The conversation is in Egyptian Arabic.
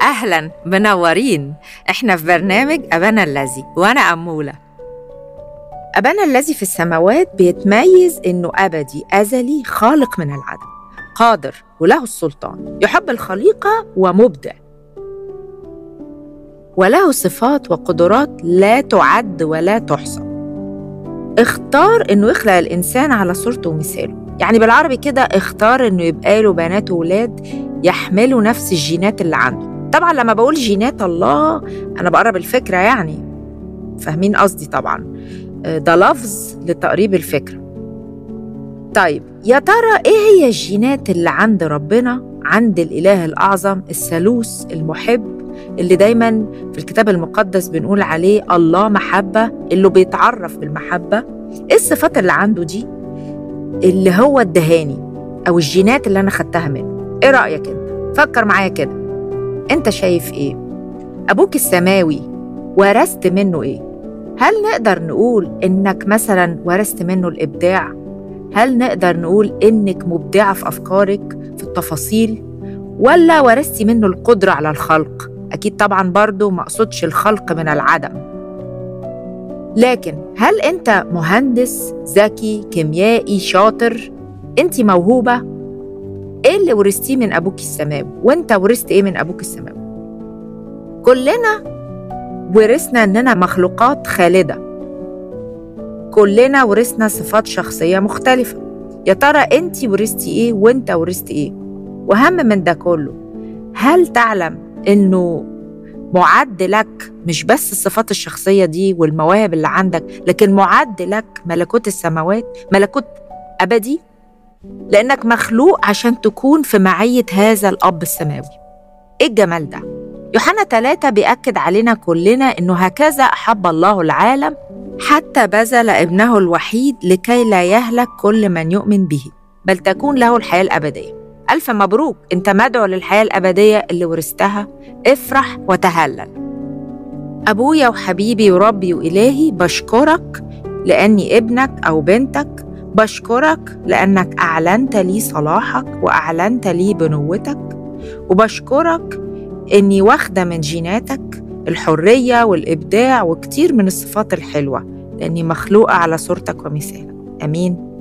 أهلا منورين إحنا في برنامج أبانا الذي وأنا أمولة أبانا الذي في السماوات بيتميز إنه أبدي أزلي خالق من العدم قادر وله السلطان يحب الخليقة ومبدع وله صفات وقدرات لا تعد ولا تحصى اختار انه يخلق الانسان على صورته ومثاله يعني بالعربي كده اختار انه يبقى له بنات وولاد يحملوا نفس الجينات اللي عنده طبعا لما بقول جينات الله انا بقرب الفكره يعني فاهمين قصدي طبعا ده لفظ لتقريب الفكره طيب يا ترى ايه هي الجينات اللي عند ربنا عند الاله الاعظم الثالوث المحب اللي دايما في الكتاب المقدس بنقول عليه الله محبه اللي بيتعرف بالمحبه ايه الصفات اللي عنده دي اللي هو ادهاني او الجينات اللي انا خدتها منه ايه رايك انت فكر معايا كده انت شايف ايه ابوك السماوي ورثت منه ايه هل نقدر نقول انك مثلا ورثت منه الابداع هل نقدر نقول انك مبدعه في افكارك في التفاصيل ولا ورثتي منه القدره على الخلق اكيد طبعا برضو ما اقصدش الخلق من العدم لكن هل انت مهندس ذكي كيميائي شاطر انت موهوبه ايه اللي ورثتيه من ابوك السماوي وانت ورثت ايه من ابوك السماوي كلنا ورثنا اننا مخلوقات خالده كلنا ورثنا صفات شخصيه مختلفه يا ترى انت ورثتي ايه وانت ورثت ايه واهم من ده كله هل تعلم انه معد لك مش بس الصفات الشخصيه دي والمواهب اللي عندك لكن معد لك ملكوت السماوات ملكوت ابدي لانك مخلوق عشان تكون في معيه هذا الاب السماوي ايه الجمال ده يوحنا ثلاثة بيأكد علينا كلنا إنه هكذا أحب الله العالم حتى بذل ابنه الوحيد لكي لا يهلك كل من يؤمن به بل تكون له الحياة الأبدية ألف مبروك أنت مدعو للحياة الأبدية اللي ورثتها افرح وتهلل أبويا وحبيبي وربي وإلهي بشكرك لأني ابنك أو بنتك بشكرك لأنك أعلنت لي صلاحك وأعلنت لي بنوتك وبشكرك إني واخدة من جيناتك الحرية والإبداع وكتير من الصفات الحلوة لأني مخلوقة على صورتك ومثالك آمين